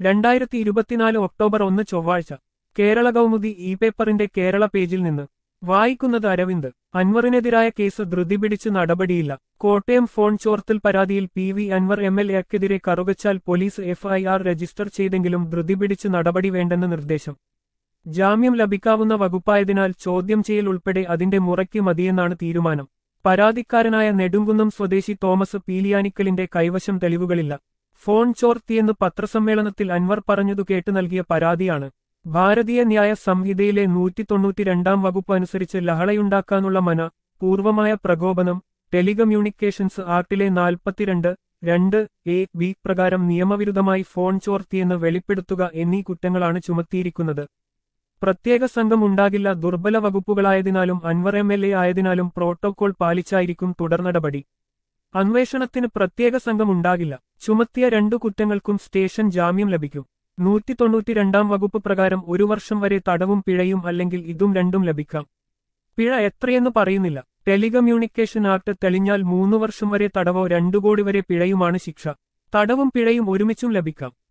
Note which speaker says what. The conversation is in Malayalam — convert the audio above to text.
Speaker 1: രണ്ടായിരത്തി ഇരുപത്തിനാല് ഒക്ടോബർ ഒന്ന് ചൊവ്വാഴ്ച കേരള കൗമുദി ഇ പേപ്പറിന്റെ കേരള പേജിൽ നിന്ന് വായിക്കുന്നത് അരവിന്ദ് അൻവറിനെതിരായ കേസ് ധൃതി പിടിച്ച് നടപടിയില്ല കോട്ടയം ഫോൺ ചോർത്തൽ പരാതിയിൽ P V Anvar M L എക്കെതിരെ കറുകച്ചാൽ പോലീസ് എഫ്ഐആർ രജിസ്റ്റർ ചെയ്തെങ്കിലും ധൃതി പിടിച്ച് നടപടി വേണ്ടെന്ന് നിർദ്ദേശം ജാമ്യം ലഭിക്കാവുന്ന വകുപ്പായതിനാൽ ചോദ്യം ചെയ്യൽ ഉൾപ്പെടെ അതിന്റെ മുറയ്ക്ക് മതിയെന്നാണ് തീരുമാനം പരാതിക്കാരനായ നെടുങ്കുന്നം സ്വദേശി തോമസ് പീലിയാനിക്കലിന്റെ കൈവശം തെളിവുകളില്ല ഫോൺ ചോർത്തിയെന്ന് പത്രസമ്മേളനത്തിൽ അൻവർ പറഞ്ഞതു കേട്ട് നൽകിയ പരാതിയാണ് ഭാരതീയ ന്യായ സംഹിതയിലെ നൂറ്റി തൊണ്ണൂറ്റിരണ്ടാം വകുപ്പ് അനുസരിച്ച് ലഹളയുണ്ടാക്കാനുള്ള മന പൂർവമായ പ്രകോപനം ടെലികമ്മ്യൂണിക്കേഷൻസ് ആക്ടിലെ നാൽപ്പത്തിരണ്ട് രണ്ട് എ വി പ്രകാരം നിയമവിരുദ്ധമായി ഫോൺ ചോർത്തിയെന്ന് വെളിപ്പെടുത്തുക എന്നീ കുറ്റങ്ങളാണ് ചുമത്തിയിരിക്കുന്നത് പ്രത്യേക സംഘം ഉണ്ടാകില്ല ദുർബല വകുപ്പുകളായതിനാലും അൻവർ എം എൽ എ ആയതിനാലും പ്രോട്ടോകോൾ പാലിച്ചായിരിക്കും തുടർനടപടി അന്വേഷണത്തിന് പ്രത്യേക സംഘം ഉണ്ടാകില്ല ചുമത്തിയ രണ്ടു കുറ്റങ്ങൾക്കും സ്റ്റേഷൻ ജാമ്യം ലഭിക്കും നൂറ്റി തൊണ്ണൂറ്റിരണ്ടാം വകുപ്പ് പ്രകാരം ഒരു വർഷം വരെ തടവും പിഴയും അല്ലെങ്കിൽ ഇതും രണ്ടും ലഭിക്കാം പിഴ എത്രയെന്ന് പറയുന്നില്ല ടെലികമ്മ്യൂണിക്കേഷൻ ആക്ട് തെളിഞ്ഞാൽ മൂന്നു വർഷം വരെ തടവോ രണ്ടു കോടി വരെ പിഴയുമാണ് ശിക്ഷ തടവും പിഴയും ഒരുമിച്ചും ലഭിക്കാം